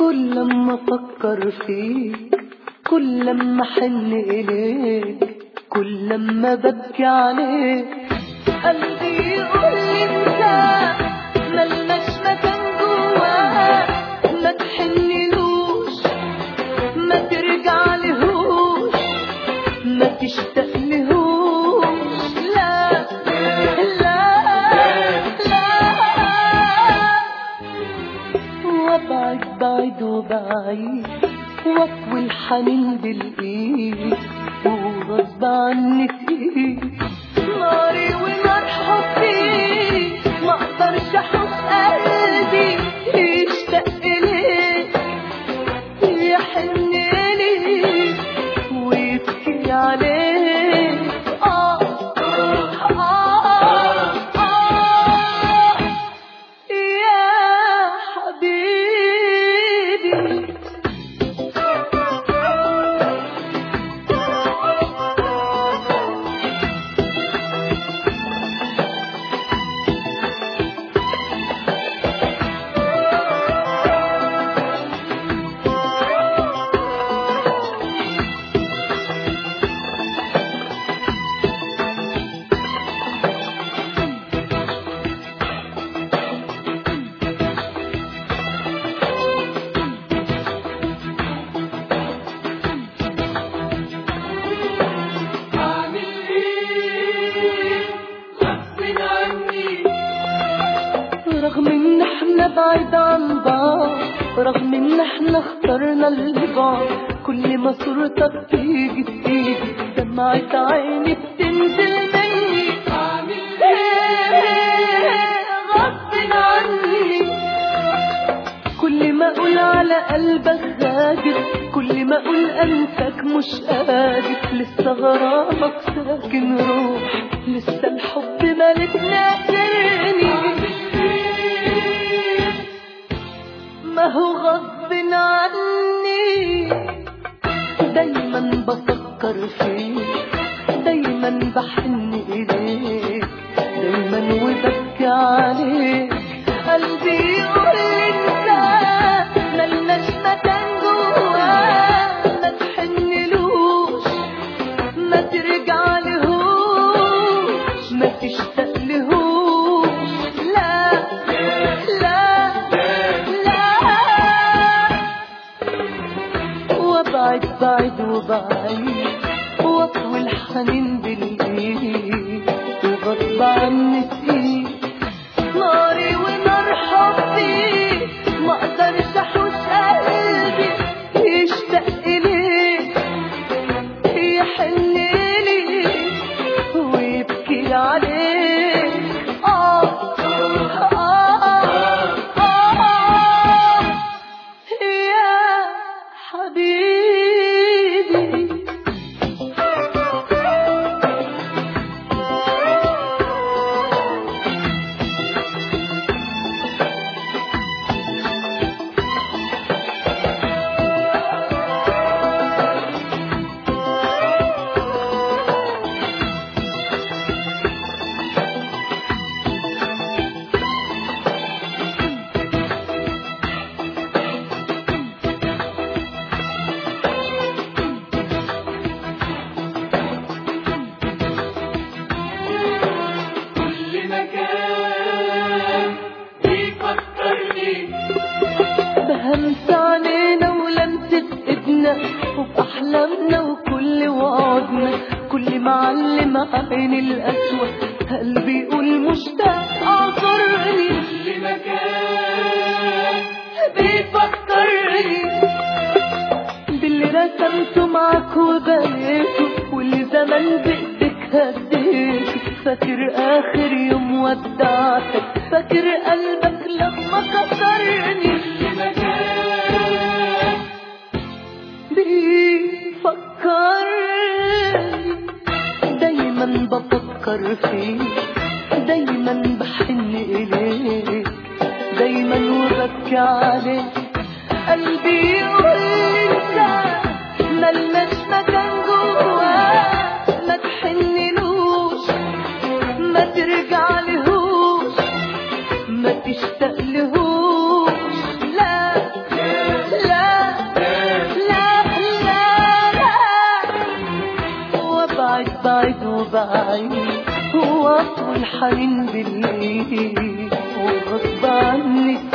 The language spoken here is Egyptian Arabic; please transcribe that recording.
كل لما افكر فيك كل لما احن اليك كل لما ببكي عليك قلبي يقول لي انت ملناش مكان جواه ما تحنلوش ما ترجع لهوش ما تشتاق لهوش لا لا لا وابعد بعيد وبعيد واطوي الحنين بالايد وغصب عني فيك ناري ونار حبي ما اقدرش احط قلبي يشتاق ليك يحن ليك ويبكي عليك آه آه آه يا حبيبي أعمل إيه غصب عني رغم ان احنا بعيد عن بعض رغم ان احنا اخترنا البعد كل ما صورتك تيجي تيجي دمعة عيني بتنزل مني أعمل إيه غصب عني كل ما اقول على قلبك غادر كل ما اقول انساك مش قادر لسه غرامك ساكن روح لسه الحب مالتنا قدرني ما هو غصب عني دايما بفكر فيك دايما بحن إليك دايما وببكي عليك قلبي يقول انت ملناش مكان جواه ما تحنلوش ما ترجع لهوش ما تشتاق لهوش لا لا لا وابعد بعيد وبعيد واطوي الحنين بالايد وغصب عني تقيل ناري ونار حبي ما اقدرش احوش قلبي يشتاق اليك يحن ليك ويبكي عليك آه آه آه يا حبيبي كل مكان بيفكرني بهمس علينا ولمسة ايدنا وبأحلامنا وكل وعدنا كل معلم عين الأسود قلبي يقول مشتاق أعذرني كل مكان بيفكرني باللي رسمته معاك وبنيته واللي زمان بإيدك هديته فاكر آخر يوم ودعتك فاكر قلبك لما كسرني كل مكان بيفكرني دايما بفكر فيك دايما بحن إليك دايما وببكي عليك قلبي يقول انت ملناش مكان جواه ما تحنلوش ما ترجع لهوش ما تشتاق لهوش لا لا عيني واطول حنين بالليل وغصب عني